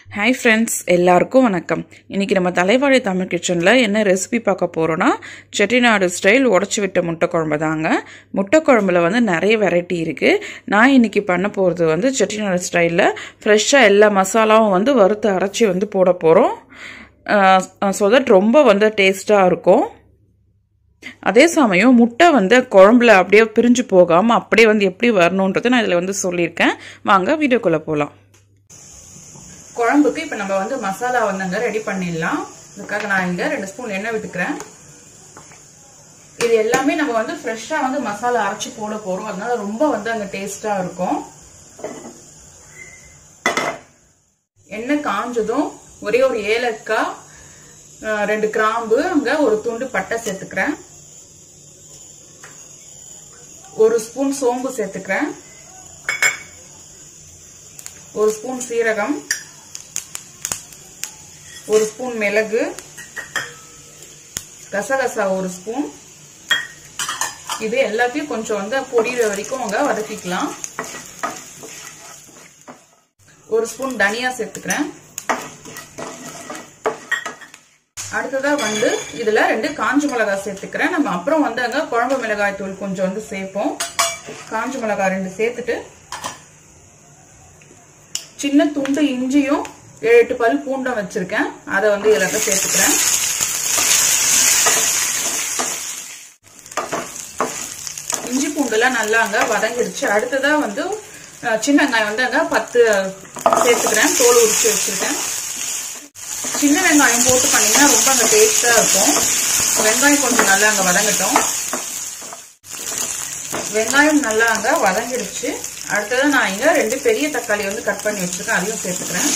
hi friends எல்லாருக்கும் வணக்கம் இன்றைக்கி நம்ம தலைவாழை தமிழ் கிச்சனில் என்ன ரெசிபி பார்க்க போகிறோன்னா செட்டிநாடு ஸ்டைல் உடச்சி விட்ட முட்டை குழம்பு தாங்க முட்டை குழம்புல வந்து நிறைய வெரைட்டி இருக்குது நான் இன்றைக்கி பண்ண போகிறது வந்து செட்டிநாடு ஸ்டைலில் ஃப்ரெஷ்ஷாக எல்லா மசாலாவும் வந்து வறுத்து அரைச்சி வந்து போட போகிறோம் ஸோ தட் ரொம்ப வந்து டேஸ்ட்டாக இருக்கும் அதே சமயம் முட்டை வந்து குழம்புல அப்படியே பிரிஞ்சு போகாமல் அப்படியே வந்து எப்படி வரணுன்றது நான் இதில் வந்து சொல்லியிருக்கேன் வாங்க வீடியோக்குள்ளே போகலாம் குழம்புக்கு இப்போ நம்ம வந்து மசாலா வந்துங்க ரெடி பண்ணிடலாம் இதுக்காக நான் இங்கே ரெண்டு ஸ்பூன் எண்ணெய் விட்டுக்கிறேன் இது எல்லாமே நம்ம வந்து ஃப்ரெஷ்ஷாக வந்து மசாலா அரைச்சி போட போகிறோம் அதனால ரொம்ப வந்து அங்கே டேஸ்ட்டாக இருக்கும் எண்ணெய் காஞ்சதும் ஒரே ஒரு ஏலக்காய் ரெண்டு கிராம்பு அங்கே ஒரு துண்டு பட்டை சேர்த்துக்கிறேன் ஒரு ஸ்பூன் சோம்பு சேர்த்துக்கிறேன் ஒரு ஸ்பூன் சீரகம் ஒரு ஸ்பூன் மிளகு கசகசா ஒரு ஸ்பூன் இது எல்லாத்தையும் கொஞ்சம் வந்து பொடியிற வரைக்கும் அவங்க வதக்கிக்கலாம் ஒரு ஸ்பூன் தனியா சேர்த்துக்கிறேன் அடுத்ததா வந்து இதுல ரெண்டு காஞ்ச மிளகாய் சேர்த்துக்கிறேன் நம்ம அப்புறம் வந்து அங்க குழம்பு மிளகாய் தூள் கொஞ்சம் வந்து சேர்ப்போம் காஞ்ச மிளகாய் ரெண்டு சேர்த்துட்டு சின்ன துண்டு இஞ்சியும் ஏழு எட்டு பல் பூண்டம் வச்சிருக்கேன் அதை வந்து இதில் சேர்த்துக்கிறேன் இஞ்சி பூண்டுலாம் நல்லா அங்கே வதங்கிடுச்சு அடுத்ததா வந்து சின்ன வெங்காயம் வந்து அங்கே பத்து சேர்த்துக்கிறேன் தோல் உரிச்சு வச்சிருக்கேன் சின்ன வெங்காயம் போட்டு பண்ணீங்கன்னா ரொம்ப அங்கே டேஸ்டாக இருக்கும் வெங்காயம் கொஞ்சம் நல்லா அங்கே வதங்கட்டும் வெங்காயம் நல்லா அங்கே வதங்கிடுச்சு அடுத்தது நான் இங்கே ரெண்டு பெரிய தக்காளி வந்து கட் பண்ணி வச்சுருக்கேன் அதையும் சேர்த்துக்கிறேன்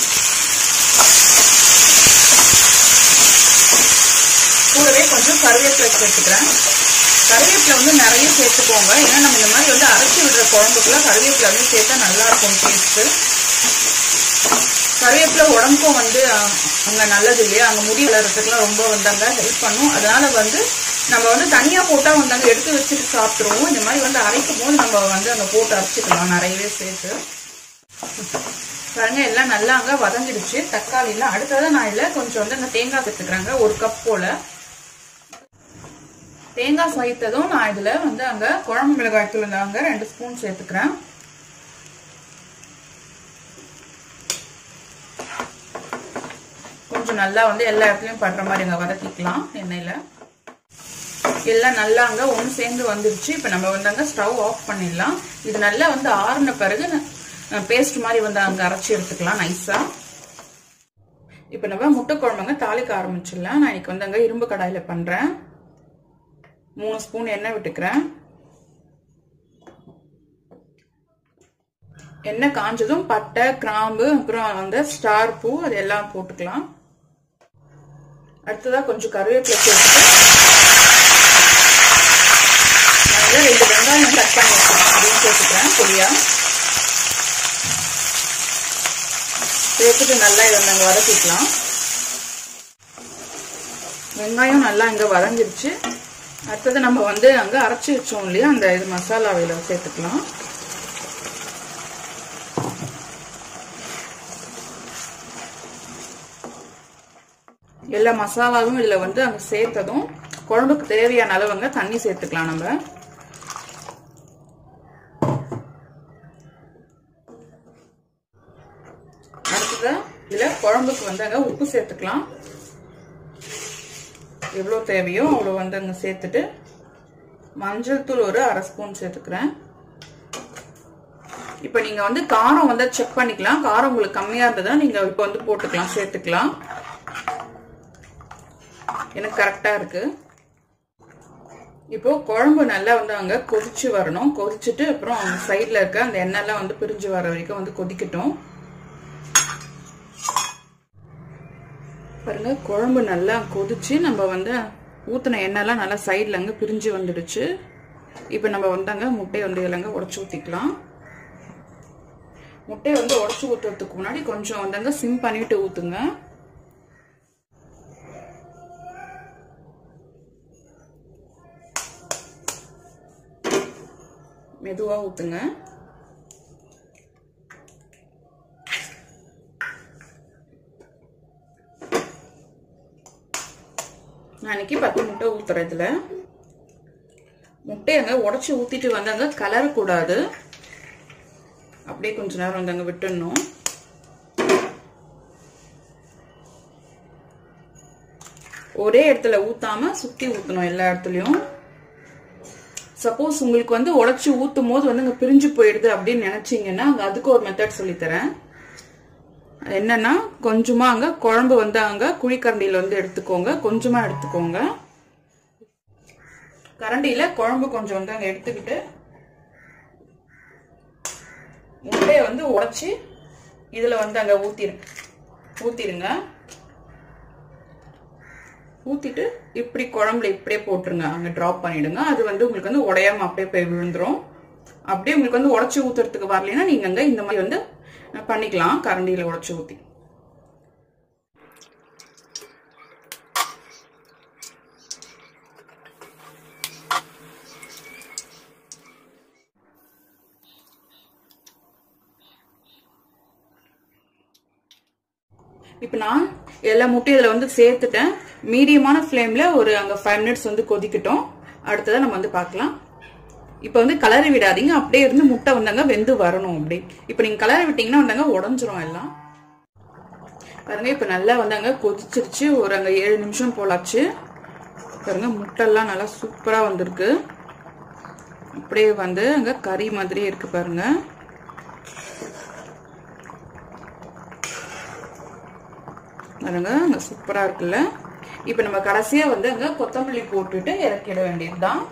கூடவே கொஞ்சம் கருவேப்பிலை சேர்த்துக்கிறேன் கருவேப்பிலை வந்து நிறைய சேர்த்துக்கோங்க ஏன்னா நம்ம இந்த மாதிரி வந்து அரைச்சி விடுற குழம்புக்குள்ள கருவேப்பிலை வந்து சேர்த்தா நல்லா இருக்கும் டேஸ்ட்டு கருவேப்பிலை உடம்புக்கும் வந்து அங்கே நல்லது இல்லையா அங்கே முடி வளர்றதுக்குலாம் ரொம்ப வந்தாங்க ஹெல்ப் பண்ணும் அதனால வந்து நம்ம வந்து தனியாக போட்டால் வந்து அங்கே எடுத்து வச்சுட்டு சாப்பிட்ருவோம் இந்த மாதிரி வந்து அரைக்கும் போது நம்ம வந்து அங்கே போட்டு அரைச்சிக்கலாம் நிறையவே சேர்த்து பாருங்க எல்லாம் நல்லா அங்கே வதங்கிடுச்சு தக்காளிலாம் அடுத்ததான் நான் இதில் கொஞ்சம் வந்து அங்கே தேங்காய் சேர்த்துக்கிறேங்க ஒரு கப் போல் தேங்காய் சேர்த்ததும் நான் இதில் வந்து அங்கே குழம்பு மிளகாய் தூள் அங்கே ரெண்டு ஸ்பூன் சேர்த்துக்கிறேன் கொஞ்சம் நல்லா வந்து எல்லா இடத்துலையும் படுற மாதிரி அங்கே வதக்கிக்கலாம் எண்ணெயில் எல்லாம் நல்லா அங்கே ஒன்று சேர்ந்து வந்துருச்சு இப்போ நம்ம வந்து அங்கே ஸ்டவ் ஆஃப் பண்ணிடலாம் இது நல்லா வந்து ஆறுன பிறகு பேஸ்ட் மாதிரி வந்து அங்கே அரைச்சி எடுத்துக்கலாம் நைஸாக இப்போ நம்ம முட்டை குழம்புங்க தாளிக்க ஆரம்பிச்சிடலாம் நான் இன்னைக்கு வந்து அங்கே இரும்பு கடாயில் பண்ணுறேன் மூணு ஸ்பூன் எண்ணெய் விட்டுக்கிறேன் எண்ணெய் காஞ்சதும் பட்டை கிராம்பு அப்புறம் வந்து ஸ்டார் பூ அது எல்லாம் போட்டுக்கலாம் அடுத்ததாக கொஞ்சம் கருவேப்பிலை சேர்த்துட்டு நான் ரெண்டு வெங்காயம் கட் பண்ணி வச்சுருக்கேன் அதையும் சேர்த்துக்கிறேன் பொடியா சேர்த்துட்டு நல்லா இதை நாங்கள் வதக்கிக்கலாம் வெங்காயம் நல்லா இங்கே வதங்கிருச்சு அடுத்தது நம்ம வந்து அங்கே அரைச்சி வச்சோம் இல்லையா அந்த இது மசாலாவில் சேர்த்துக்கலாம் எல்லா மசாலாவும் இதில் வந்து அங்கே சேர்த்ததும் குழம்புக்கு தேவையான அளவுங்க தண்ணி சேர்த்துக்கலாம் நம்ம அடுத்ததா இதில் குழம்புக்கு வந்து அங்கே உப்பு சேர்த்துக்கலாம் எவ்வளோ தேவையோ அவ்வளோ வந்து அங்கே சேர்த்துட்டு மஞ்சள் தூள் ஒரு அரை ஸ்பூன் சேர்த்துக்கிறேன் இப்போ நீங்கள் வந்து காரம் வந்து செக் பண்ணிக்கலாம் காரம் உங்களுக்கு கம்மியாக இருந்ததுன்னா நீங்கள் இப்போ வந்து போட்டுக்கலாம் சேர்த்துக்கலாம் எனக்கு கரெக்டாக இருக்கு இப்போ குழம்பு நல்லா வந்து அங்கே கொதிச்சு வரணும் கொதிச்சுட்டு அப்புறம் அவங்க சைடில் இருக்க அந்த எண்ணெய்லாம் வந்து பிரிஞ்சு வர வரைக்கும் வந்து கொதிக்கட்டும் பாருங்க குழம்பு நல்லா கொதிச்சு நம்ம வந்து ஊற்றின எண்ணெய்லாம் நல்லா சைடில் அங்கே பிரிஞ்சு வந்துடுச்சு இப்போ நம்ம வந்தாங்க முட்டையை வந்து இல்லைங்க உடச்சி ஊற்றிக்கலாம் முட்டையை வந்து உடச்சி ஊற்றுறதுக்கு முன்னாடி கொஞ்சம் வந்தாங்க சிம் பண்ணிட்டு ஊற்றுங்க மெதுவாக ஊற்றுங்க நான் இன்னைக்கு பத்து முட்டை ஊற்றுறேன் இதில் முட்டையங்க உடச்சி ஊற்றிட்டு வந்தாங்க கலரக்கூடாது அப்படியே கொஞ்ச நேரம் வந்தாங்க விட்டுடணும் ஒரே இடத்துல ஊத்தாம சுத்தி ஊத்தணும் எல்லா இடத்துலயும் சப்போஸ் உங்களுக்கு வந்து உடச்சி ஊத்தும் போது வந்து அங்க பிரிஞ்சு போயிடுது அப்படின்னு நினைச்சீங்கன்னா அங்க அதுக்கு ஒரு மெத்தட் சொல்லித்தரேன் என்னன்னா கொஞ்சமா அங்க குழம்பு வந்து அங்க குழிக்கரண்டியில வந்து எடுத்துக்கோங்க கொஞ்சமா எடுத்துக்கோங்க கரண்டியில குழம்பு கொஞ்சம் வந்து அங்க எடுத்துக்கிட்டு முட்டையை வந்து உடைச்சி இதுல வந்து அங்க ஊத்திரு ஊத்திருங்க ஊத்திட்டு இப்படி குழம்புல இப்படியே போட்டுருங்க அங்க ட்ராப் பண்ணிடுங்க அது வந்து உங்களுக்கு வந்து உடையாம அப்படியே போய் விழுந்துரும் அப்படியே உங்களுக்கு வந்து உடச்சி ஊத்துறதுக்கு வரலைன்னா நீங்க அங்க இந்த மாதிரி வந்து பண்ணிக்கலாம் கரண்டியில உடச்சி ஊத்தி இப்போ நான் எல்லா முட்டையும் இதில் வந்து சேர்த்துட்டேன் மீடியமான ஃப்ளேமில் ஒரு அங்கே ஃபைவ் மினிட்ஸ் வந்து கொதிக்கட்டும் அடுத்ததாக நம்ம வந்து பார்க்கலாம் இப்போ வந்து கலரி விடாதீங்க அப்படியே இருந்து முட்டை வந்தாங்க வெந்து வரணும் அப்படி இப்போ நீங்கள் கலரி விட்டீங்கன்னா வந்தாங்க உடஞ்சிரும் எல்லாம் பாருங்க இப்போ நல்லா வந்தாங்க கொதிச்சிருச்சு ஒரு அங்கே ஏழு நிமிஷம் போலாச்சு பாருங்க முட்டைலாம் நல்லா சூப்பராக வந்திருக்கு அப்படியே வந்து அங்கே கறி மாதிரியே இருக்கு பாருங்க பாருங்க அங்கே சூப்பராக இருக்குல்ல இப்போ நம்ம கடைசியாக வந்து அங்கே கொத்தமல்லி போட்டுட்டு இறக்கிட வேண்டியது தான்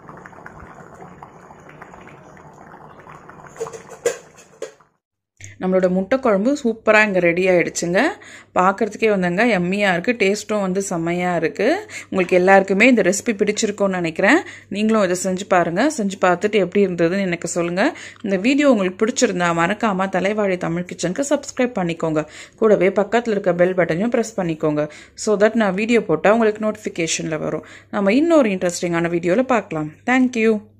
நம்மளோட முட்டை குழம்பு சூப்பராக இங்கே ரெடி ஆகிடுச்சுங்க பார்க்குறதுக்கே வந்தங்க எம்மியாக இருக்குது டேஸ்ட்டும் வந்து செம்மையாக இருக்குது உங்களுக்கு எல்லாருக்குமே இந்த ரெசிபி பிடிச்சிருக்கோன்னு நினைக்கிறேன் நீங்களும் இதை செஞ்சு பாருங்கள் செஞ்சு பார்த்துட்டு எப்படி இருந்ததுன்னு எனக்கு சொல்லுங்கள் இந்த வீடியோ உங்களுக்கு பிடிச்சிருந்தா மறக்காமல் தலைவாழி தமிழ் கிச்சனுக்கு சப்ஸ்கிரைப் பண்ணிக்கோங்க கூடவே பக்கத்தில் இருக்க பெல் பட்டனையும் ப்ரெஸ் பண்ணிக்கோங்க ஸோ தட் நான் வீடியோ போட்டால் உங்களுக்கு நோட்டிஃபிகேஷனில் வரும் நம்ம இன்னொரு இன்ட்ரெஸ்டிங்கான வீடியோவில் பார்க்கலாம் தேங்க்யூ